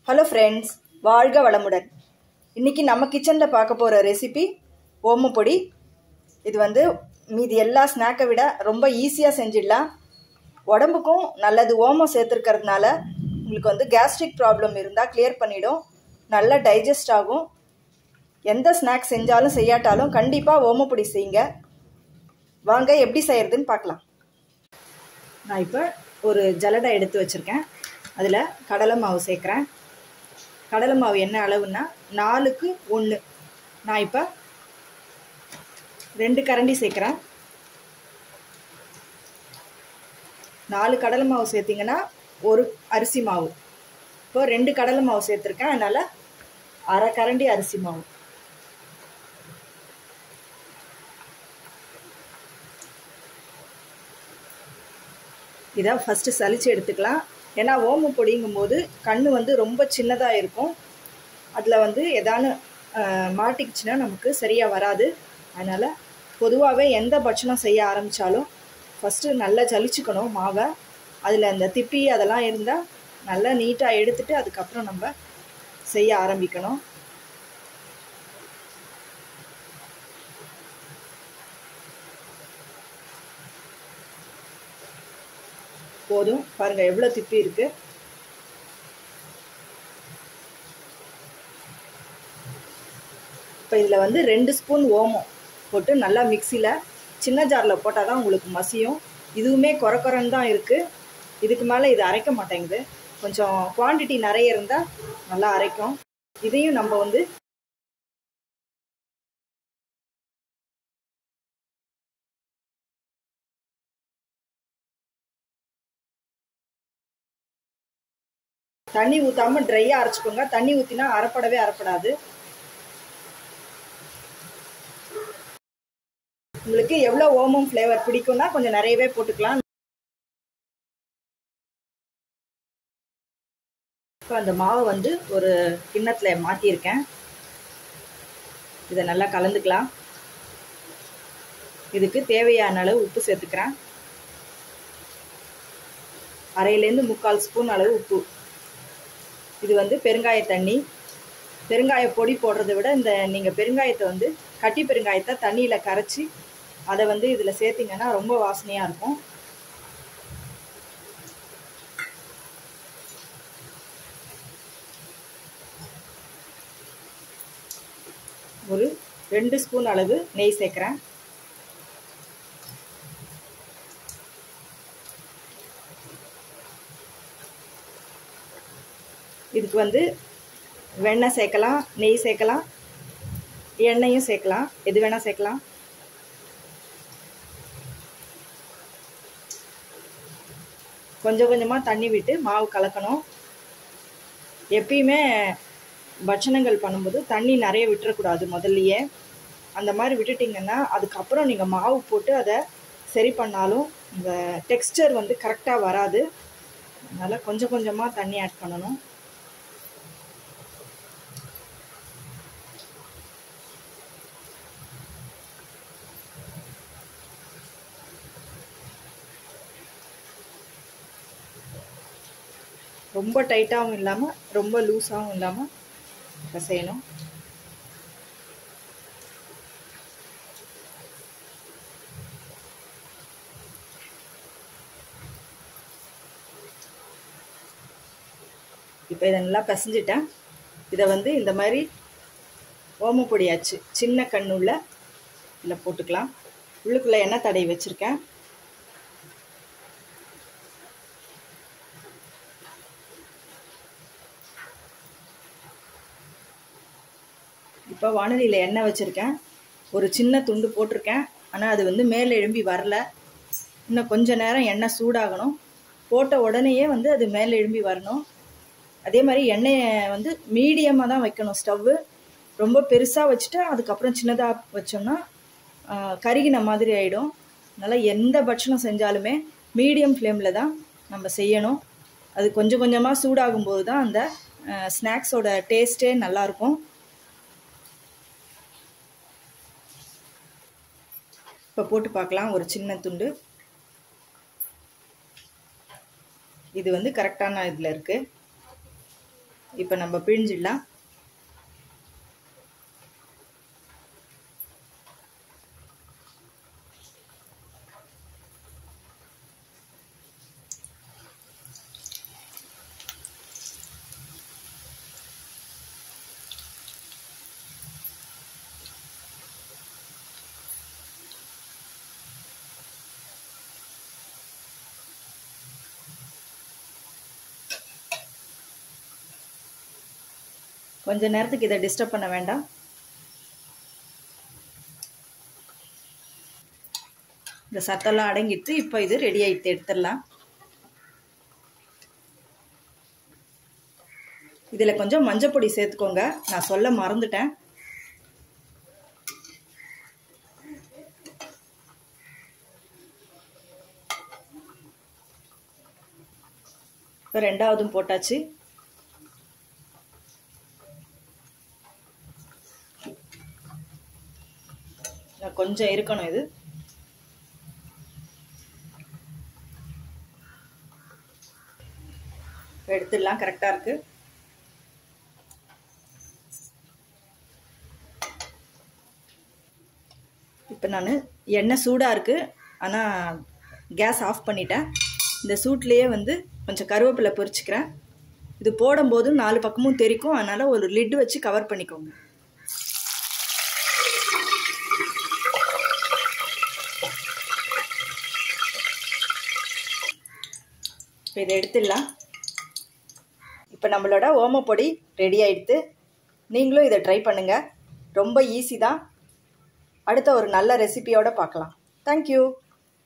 hello friends வாழ்க வளமுடன் இன்றைக்கி நம்ம கிச்சனில் பார்க்க போகிற ரெசிபி ஓமப்பொடி இது வந்து மீதி எல்லா ஸ்நாக்கை விட ரொம்ப ஈஸியாக செஞ்சிடலாம் உடம்புக்கும் நல்லது ஓமம் சேர்த்துருக்கறதுனால உங்களுக்கு வந்து கேஸ்ட்ரிக் ப்ராப்ளம் இருந்தால் கிளியர் பண்ணிடும் நல்லா டைஜஸ்ட் ஆகும் எந்த ஸ்நாக்ஸ் செஞ்சாலும் செய்யாட்டாலும் கண்டிப்பாக ஓமப்பொடி செய்யுங்க வாங்க எப்படி செய்கிறதுன்னு பார்க்கலாம் நான் இப்போ ஒரு ஜலடை எடுத்து வச்சுருக்கேன் அதில் கடலை மாவு சேர்க்குறேன் கடலை மாவு என்ன அளவுன்னா நாலுக்கு ஒன்று நான் இப்போ ரெண்டு கரண்டி சேர்க்குறேன் நாலு கடலை மாவு சேர்த்திங்கன்னா ஒரு அரிசி மாவு இப்போ ரெண்டு கடலை மாவு சேர்த்துருக்கேன் அதனால் அரை கரண்டி அரிசி மாவு இதை ஃபஸ்ட்டு சலித்து எடுத்துக்கலாம் ஏன்னா ஓம பொடிங்கும் போது கண் வந்து ரொம்ப சின்னதாக இருக்கும் அதில் வந்து எதானு மாட்டிக்கிச்சுன்னா நமக்கு சரியாக வராது அதனால் பொதுவாகவே எந்த பட்சணம் செய்ய ஆரம்பித்தாலும் ஃபஸ்ட்டு நல்லா ஜலிச்சுக்கணும் மாவை அதில் அந்த திப்பி அதெல்லாம் இருந்தால் நல்லா நீட்டாக எடுத்துட்டு அதுக்கப்புறம் நம்ம செய்ய ஆரம்பிக்கணும் போதும் பாருங்கள் எவ்வளோ திப்பி இருக்குது இப்போ இதில் வந்து ரெண்டு ஸ்பூன் ஓமம் போட்டு நல்லா மிக்சியில் சின்ன ஜாரில் போட்டால் தான் உங்களுக்கு மசியும் இதுவுமே குறை குறைன்னு தான் இருக்குது இதுக்கு மேலே இது அரைக்க மாட்டேங்குது கொஞ்சம் குவான்டிட்டி நிறைய இருந்தால் நல்லா அரைக்கும் இதையும் நம்ம வந்து தண்ணி ஊற்றாமல் ட்ரையாக அரைச்சிக்கோங்க தண்ணி ஊற்றினா அரைப்படவே அரைப்படாது உங்களுக்கு எவ்வளோ ஓமம் ஃப்ளேவர் பிடிக்கும்னா கொஞ்சம் நிறையவே போட்டுக்கலாம் இப்போ அந்த மாவை வந்து ஒரு கிண்ணத்தில் மாற்றியிருக்கேன் இதை நல்லா கலந்துக்கலாம் இதுக்கு தேவையான அளவு உப்பு சேர்த்துக்கிறேன் அரையிலேருந்து முக்கால் ஸ்பூன் அளவு உப்பு இது வந்து பெருங்காய தண்ணி பெருங்காய பொடி போடுறத விட இந்த நீங்கள் பெருங்காயத்தை வந்து கட்டி பெருங்காயத்தை தண்ணியில் கரைச்சி அதை வந்து இதில் சேர்த்திங்கன்னா ரொம்ப வாசனையாக இருக்கும் ஒரு ரெண்டு ஸ்பூன் அளவு நெய் சேர்க்குறேன் இதுக்கு வந்து வெண்ணெய் சேர்க்கலாம் நெய் சேர்க்கலாம் எண்ணெயும் சேர்க்கலாம் எது வேணால் சேர்க்கலாம் கொஞ்சம் கொஞ்சமாக தண்ணி விட்டு மாவு கலக்கணும் எப்பயுமே பட்சணங்கள் பண்ணும்போது தண்ணி நிறைய விட்டுறக்கூடாது முதல்லையே அந்த மாதிரி விட்டுட்டிங்கன்னா அதுக்கப்புறம் நீங்கள் மாவு போட்டு அதை சரி பண்ணாலும் இந்த டெக்ஸ்டர் வந்து கரெக்டாக வராது அதனால் கொஞ்சம் கொஞ்சமாக தண்ணி ஆட் பண்ணணும் ரொம்ப டைட்டாகவும் இல்லாமல் ரொம்ப லூஸாகவும் இல்லாமல் செய்யணும் இப்போ இதை நல்லா பிசைஞ்சிட்டேன் இதை வந்து இந்த மாதிரி ஓமப்பொடியாச்சு சின்ன கண்ணுள்ள இதில் போட்டுக்கலாம் உள்ளுக்குள்ளே எண்ணெய் தடவி வச்சுருக்கேன் இப்போ வானொலியில் எண்ணெய் வச்சுருக்கேன் ஒரு சின்ன துண்டு போட்டிருக்கேன் ஆனால் அது வந்து மேலே எழும்பி வரல இன்னும் கொஞ்சம் நேரம் எண்ணெய் சூடாகணும் போட்ட உடனேயே வந்து அது மேலே எழும்பி வரணும் அதே மாதிரி எண்ணெயை வந்து மீடியமாக தான் வைக்கணும் ஸ்டவ்வு ரொம்ப பெருசாக வச்சுட்டு அதுக்கப்புறம் சின்னதாக வச்சோம்னா கருகின மாதிரி ஆகிடும் அதனால் எந்த பட்சணம் செஞ்சாலுமே மீடியம் ஃப்ளேமில் தான் நம்ம செய்யணும் அது கொஞ்சம் கொஞ்சமாக சூடாகும்போது தான் அந்த ஸ்நாக்ஸோட டேஸ்ட்டே நல்லாயிருக்கும் இப்போ போட்டு பார்க்கலாம் ஒரு சின்ன துண்டு இது வந்து கரெக்டான இதில் இருக்குது இப்போ நம்ம பிழிஞ்சிடலாம் கொஞ்ச நேரத்துக்கு இதை டிஸ்டர்ப் பண்ண வேண்டாம் இந்த சத்தெல்லாம் அடங்கிட்டு இப்போ இது ரெடி ஆகிட்டு எடுத்துடலாம் இதில் கொஞ்சம் மஞ்சப்பொடி சேர்த்துக்கோங்க நான் சொல்ல மறந்துட்டேன் இப்போ ரெண்டாவதும் போட்டாச்சு கொஞ்சம் இருக்கணும் இது எடுத்துடலாம் கரெக்டாக இருக்கு இப்போ நான் எண்ணெய் சூடாக இருக்குது ஆனால் கேஸ் ஆஃப் பண்ணிட்டேன் இந்த சூட்லேயே வந்து கொஞ்சம் கருவேப்பிலை பொரிச்சுக்கிறேன் இது போடும்போதும் நாலு பக்கமும் தெரிக்கும் அதனால் ஒரு லிட்டு வச்சு கவர் பண்ணிக்கோங்க இப்போ இதை எடுத்துடலாம் இப்போ நம்மளோட ஓமப்பொடி ரெடி ஆகிடுது நீங்களும் இதை ட்ரை பண்ணுங்கள் ரொம்ப ஈஸி தான் அடுத்த ஒரு நல்ல ரெசிபியோடு பார்க்கலாம் தேங்க்யூ